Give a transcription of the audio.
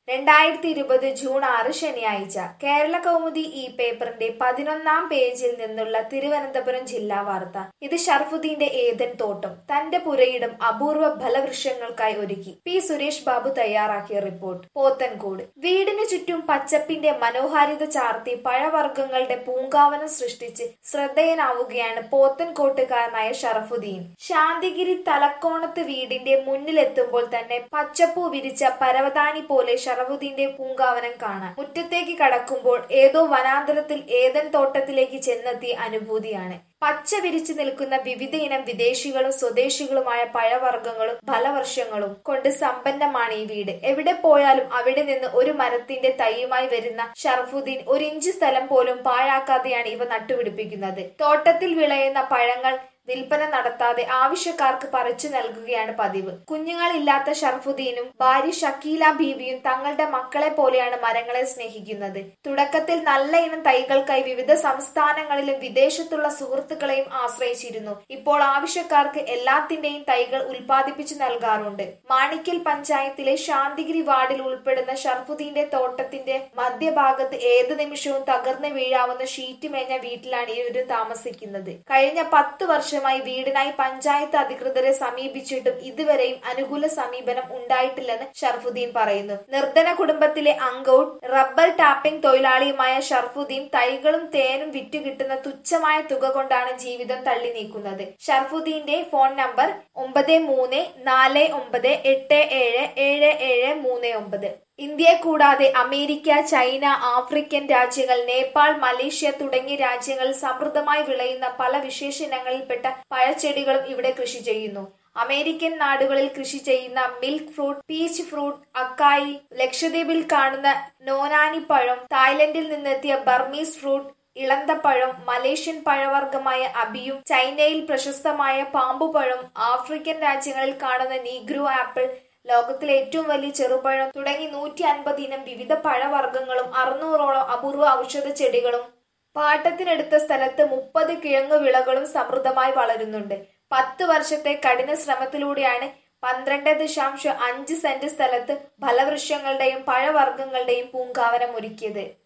രണ്ടായിരത്തി ഇരുപത് ജൂൺ ആറ് ശനിയാഴ്ച കേരള കൗമുദി ഈ പേപ്പറിന്റെ പതിനൊന്നാം പേജിൽ നിന്നുള്ള തിരുവനന്തപുരം ജില്ലാ വാർത്ത ഇത് ഷർഫുദ്ദീന്റെ ഏതൻ തോട്ടം തന്റെ പുരയിടം അപൂർവ ഫലവൃക്ഷങ്ങൾക്കായി ഒരുക്കി പി സുരേഷ് ബാബു തയ്യാറാക്കിയ റിപ്പോർട്ട് പോത്തൻകോട് വീടിനു ചുറ്റും പച്ചപ്പിന്റെ മനോഹാരിത ചാർത്തി പഴവർഗ്ഗങ്ങളുടെ പൂങ്കാവനം സൃഷ്ടിച്ച് ശ്രദ്ധേയനാവുകയാണ് പോത്തൻകോട്ടുകാരനായ ഷറഫുദ്ദീൻ ശാന്തിഗിരി തലക്കോണത്ത് വീടിന്റെ മുന്നിലെത്തുമ്പോൾ തന്നെ പച്ചപ്പൂ വിരിച്ച പരവതാനി പോലെ ഷറഫുദ്ദീന്റെ പൂങ്കാവനം കാണാം മുറ്റത്തേക്ക് കടക്കുമ്പോൾ ഏതോ വനാന്തരത്തിൽ ഏതൻ തോട്ടത്തിലേക്ക് ചെന്നെത്തിയ അനുഭൂതിയാണ് പച്ച വിരിച്ചു നിൽക്കുന്ന വിവിധ ഇനം വിദേശികളും സ്വദേശികളുമായ പഴവർഗ്ഗങ്ങളും ഫലവർഷങ്ങളും കൊണ്ട് സമ്പന്നമാണ് ഈ വീട് എവിടെ പോയാലും അവിടെ നിന്ന് ഒരു മരത്തിന്റെ തൈയുമായി വരുന്ന ഷറഫുദ്ദീൻ ഒരു ഇഞ്ച് സ്ഥലം പോലും പാഴാക്കാതെയാണ് ഇവ നട്ടുപിടിപ്പിക്കുന്നത് തോട്ടത്തിൽ വിളയുന്ന പഴങ്ങൾ വിൽപ്പന നടത്താതെ ആവശ്യക്കാർക്ക് പറിച്ചു നൽകുകയാണ് പതിവ് കുഞ്ഞുങ്ങളില്ലാത്ത ഷർഫുദ്ദീനും ഭാര്യ ഷക്കീല ബീവിയും തങ്ങളുടെ മക്കളെ പോലെയാണ് മരങ്ങളെ സ്നേഹിക്കുന്നത് തുടക്കത്തിൽ നല്ല ഇനം തൈകൾക്കായി വിവിധ സംസ്ഥാനങ്ങളിലും വിദേശത്തുള്ള സുഹൃത്തുക്കളെയും ആശ്രയിച്ചിരുന്നു ഇപ്പോൾ ആവശ്യക്കാർക്ക് എല്ലാത്തിന്റെയും തൈകൾ ഉൽപ്പാദിപ്പിച്ചു നൽകാറുണ്ട് മാണിക്കൽ പഞ്ചായത്തിലെ ശാന്തിഗിരി വാർഡിൽ ഉൾപ്പെടുന്ന ഷർഫുദ്ദീന്റെ തോട്ടത്തിന്റെ മധ്യഭാഗത്ത് ഏത് നിമിഷവും തകർന്നു വീഴാവുന്ന ഷീറ്റ് മേഞ്ഞ വീട്ടിലാണ് ഇവരും താമസിക്കുന്നത് കഴിഞ്ഞ പത്ത് വർഷം വർഷമായി വീടിനായി പഞ്ചായത്ത് അധികൃതരെ സമീപിച്ചിട്ടും ഇതുവരെയും അനുകൂല സമീപനം ഉണ്ടായിട്ടില്ലെന്ന് ഷർഫുദ്ദീൻ പറയുന്നു നിർധന കുടുംബത്തിലെ അംഗവും റബ്ബർ ടാപ്പിംഗ് തൊഴിലാളിയുമായ ഷർഫുദ്ദീൻ തൈകളും തേനും വിറ്റുകിട്ടുന്ന തുച്ഛമായ തുക കൊണ്ടാണ് ജീവിതം തള്ളി നീക്കുന്നത് ഷർഫുദ്ദീന്റെ ഫോൺ നമ്പർ ഒമ്പത് മൂന്ന് നാല് ഒമ്പത് എട്ട് ഏഴ് ഏഴ് ഏഴ് മൂന്ന് ഒമ്പത് ഇന്ത്യയെ കൂടാതെ അമേരിക്ക ചൈന ആഫ്രിക്കൻ രാജ്യങ്ങൾ നേപ്പാൾ മലേഷ്യ തുടങ്ങിയ രാജ്യങ്ങളിൽ സമൃദ്ധമായി വിളയുന്ന പല വിശേഷ ഇനങ്ങളിൽപ്പെട്ട പഴച്ചെടികളും ഇവിടെ കൃഷി ചെയ്യുന്നു അമേരിക്കൻ നാടുകളിൽ കൃഷി ചെയ്യുന്ന milk fruit peach fruit acai ലക്ഷദ്വീപിൽ കാണുന്ന നോനാനി പഴം തായ്ലൻഡിൽ നിന്നെത്തിയ ബർമീസ് ഫ്രൂട്ട് ഇളന്തപ്പഴം മലേഷ്യൻ പഴവർഗ്ഗമായ അബിയും ചൈനയിൽ പ്രശസ്തമായ പാമ്പുപഴം ആഫ്രിക്കൻ രാജ്യങ്ങളിൽ കാണുന്ന നീഗ്രോ ആപ്പിൾ ലോകത്തിലെ ഏറ്റവും വലിയ ചെറുപഴം തുടങ്ങി നൂറ്റി അൻപത് ഇനം വിവിധ പഴവർഗ്ഗങ്ങളും അറുന്നൂറോളം അപൂർവ ഔഷധ ചെടികളും പാട്ടത്തിനെടുത്ത സ്ഥലത്ത് മുപ്പത് കിഴങ്ങു വിളകളും സമൃദ്ധമായി വളരുന്നുണ്ട് പത്ത് വർഷത്തെ കഠിന ശ്രമത്തിലൂടെയാണ് പന്ത്രണ്ട് ദശാംശം അഞ്ച് സെന്റ് സ്ഥലത്ത് ഫലവൃക്ഷങ്ങളുടെയും പഴവർഗ്ഗങ്ങളുടെയും പൂങ്കാവനം ഒരുക്കിയത്